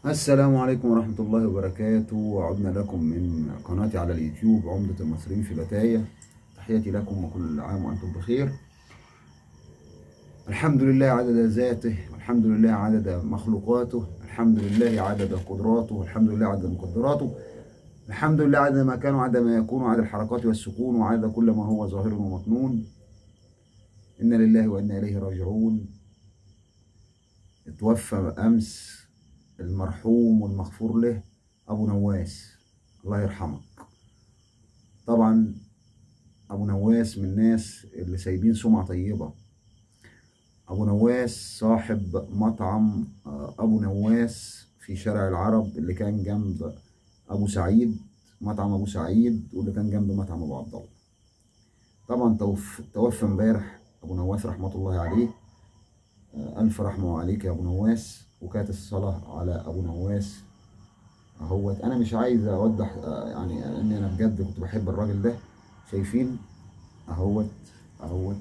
السلام عليكم ورحمة الله وبركاته عدنا لكم من قناتي على اليوتيوب عمدة المصريين في بتايا تحياتي لكم وكل عام وأنتم بخير الحمد لله عدد ذاته والحمد لله عدد مخلوقاته الحمد لله عدد قدراته الحمد لله عدد مقدراته الحمد لله عدد ما كان وعدد ما يكون وعدد الحركات والسكون وعدد كل ما هو ظاهر ومكنون إنا لله وإنا إليه راجعون اتوفى أمس المرحوم والمغفور له أبو نواس الله يرحمك طبعا أبو نواس من الناس اللي سايبين سمعة طيبة أبو نواس صاحب مطعم أبو نواس في شارع العرب اللي كان جنب أبو سعيد مطعم أبو سعيد واللي كان جنب مطعم أبو عبد الله طبعا توف توفى امبارح أبو نواس رحمة الله عليه ألف رحمة عليك يا أبو نواس وكانت الصلاة على أبو نواس اهوت أنا مش عايز أوضح يعني إن أنا بجد كنت بحب الراجل ده شايفين أهوت أهوت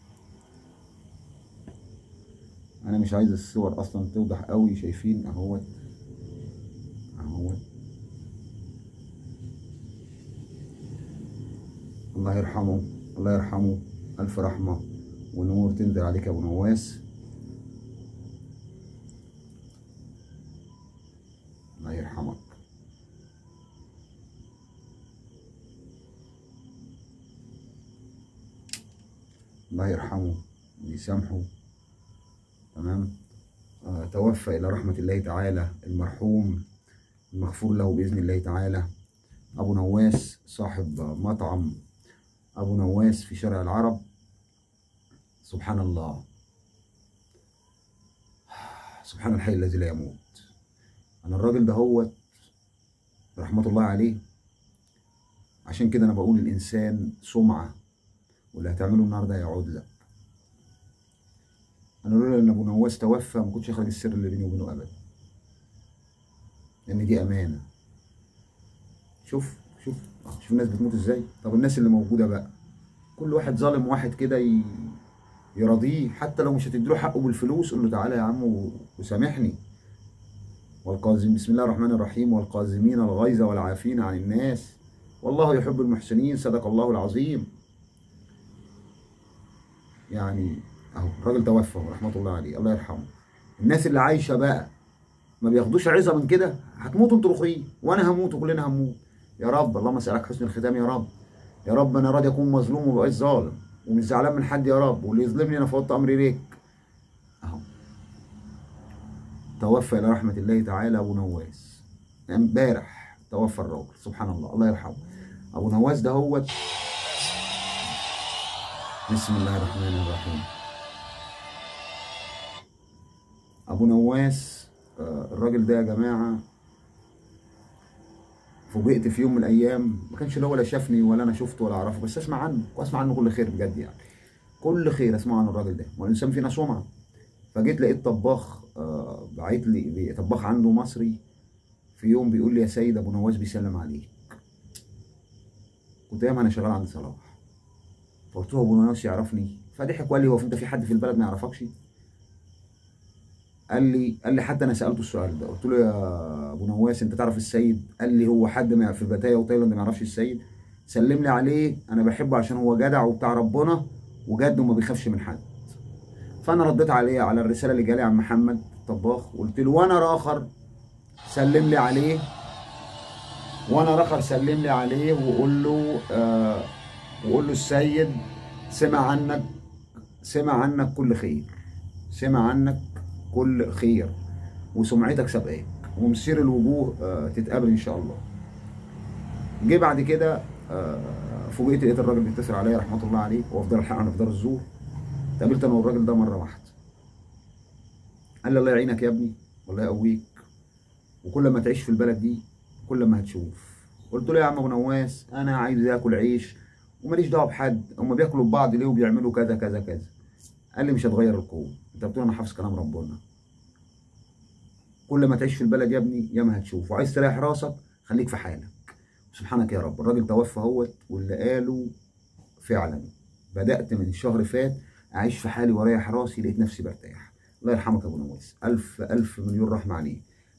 أنا مش عايز الصور أصلا توضح قوي شايفين أهوت أهوت الله يرحمه الله يرحمه ألف رحمة ونور تنزل عليك يا أبو نواس الله يرحمك الله يرحمه ويسامحه تمام آه توفى إلى رحمة الله تعالى المرحوم المغفور له بإذن الله تعالى أبو نواس صاحب مطعم أبو نواس في شارع العرب سبحان الله سبحان الحي الذي لا يموت انا الراجل ده هو رحمة الله عليه عشان كده انا بقول الانسان سمعة واللي هتعمله النهارده هيعود لك انا لولا ان ابو نواس توفى ما كنتش اخرج السر اللي بيني وبينه ابدا لان دي امانه شوف شوف شوف الناس بتموت ازاي طب الناس اللي موجوده بقى كل واحد ظالم واحد كده ي... يرضيه حتى لو مش هتديله حقه بالفلوس قول له تعالى يا عم وسامحني والقازم بسم الله الرحمن الرحيم والقازمين الغيظ والعافين عن الناس والله يحب المحسنين صدق الله العظيم يعني اهو الراجل توفى رحمه الله عليه الله يرحمه الناس اللي عايشه بقى ما بياخدوش عظه من كده هتموتوا انتوا الاخرين وانا هموت وكلنا هنموت يا رب اللهم اسالك حسن الختام يا رب يا رب انا راضي اكون مظلوم وما بقاش ظالم ومش زعلان من حد يا رب واللي يظلمني انا فوضت امري ليك اهو توفى الى رحمه الله تعالى ابو نواس امبارح توفى الراجل سبحان الله الله يرحمه ابو نواس ده هو بسم الله الرحمن الرحيم ابو نواس الراجل ده يا جماعه فوجئت في يوم من الايام ما كانش لا ولا شافني ولا انا شفته ولا اعرفه بس اسمع عنه واسمع عنه كل خير بجد يعني كل خير اسمع عن الراجل ده والانسان فينا سمعه فجيت لقيت طباخ آه بعت لي طباخ عنده مصري في يوم بيقول لي يا سيد ابو نواس بيسلم عليك كنت ايام انا شغال عند صلاح فقلت له ابو نواس يعرفني فضحك وقال لي هو انت في حد في البلد ما يعرفكش قال لي قال لي حتى انا سالته السؤال ده قلت له يا ابو نواس انت تعرف السيد قال لي هو حد ما في بتايا وتايلاند ما يعرفش السيد سلم لي عليه انا بحبه عشان هو جدع وبتاع ربنا وجد وما بيخافش من حد فانا رديت عليه على الرساله اللي جالي عن محمد الطباخ وقلت له وانا اخر سلم لي عليه وانا اخر سلم لي عليه وقول له آه وقول له السيد سمع عنك سمع عنك كل خير سمع عنك كل خير وسمعتك سابقاك ومسير الوجوه آه تتقابل ان شاء الله جه بعد كده آه فوجئت لقيت الراجل بيتصل عليا رحمه الله عليه وافضل الحق انا في دار الزور قابلت انا والراجل ده مره واحده قال لي الله يعينك يا ابني والله يقويك وكل ما تعيش في البلد دي كل ما هتشوف قلت له يا عم ابو نواس انا عايز اكل عيش وماليش دعوه بحد هم بياكلوا ببعض ليه وبيعملوا كذا كذا كذا قال لي مش هتغير القوه انت بتقول انا حافظ كلام ربنا كل ما تعيش في البلد يا ابني يا ما هتشوف وعايز تريح راسك خليك في حالك سبحانك يا رب الراجل توفى اهوت واللي قاله فعلا بدات من شهر فات اعيش في حالي واريح راسي لقيت نفسي برتاح الله يرحمك يا ابو نواس الف الف مليون رحمه عليه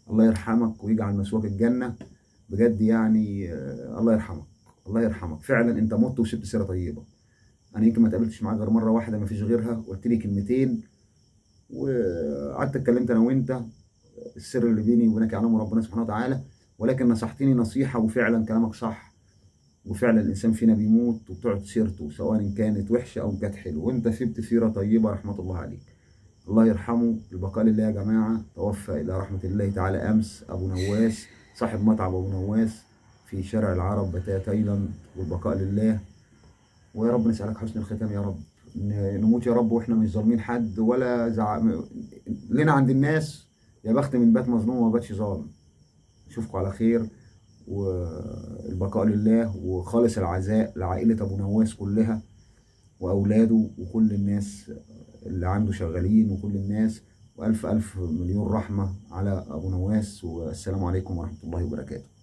الله يرحمك ويجعل مسواك الجنه بجد يعني آه، الله يرحمك الله يرحمك فعلا انت مت وسبت سيره طيبه انا يمكن ما اتقابلتش معاك غير مره واحده ما فيش غيرها قلت لي كلمتين وقعدت اتكلمت انا وانت السر اللي بيني وبينك يعلمه ربنا سبحانه وتعالى ولكن نصحتني نصيحه وفعلا كلامك صح وفعلا الانسان فينا بيموت وبتقعد سيرته سواء كانت وحشه او كانت حلوه وانت سبت سيره طيبه رحمه الله عليك الله يرحمه البقاء لله يا جماعه توفى الى رحمه الله تعالى امس ابو نواس صاحب مطعم ابو نواس في شارع العرب بتاع تايلاند والبقاء لله ويا رب نسالك حسن الختام يا رب ن- نموت يا رب واحنا مش ظالمين حد ولا زع... لنا عند الناس يا بخت من بات مظلوم وما باتش ظالم اشوفكم على خير والبقاء لله وخالص العزاء لعائلة أبو نواس كلها وأولاده وكل الناس اللي عنده شغالين وكل الناس وألف ألف مليون رحمة على أبو نواس والسلام عليكم ورحمة الله وبركاته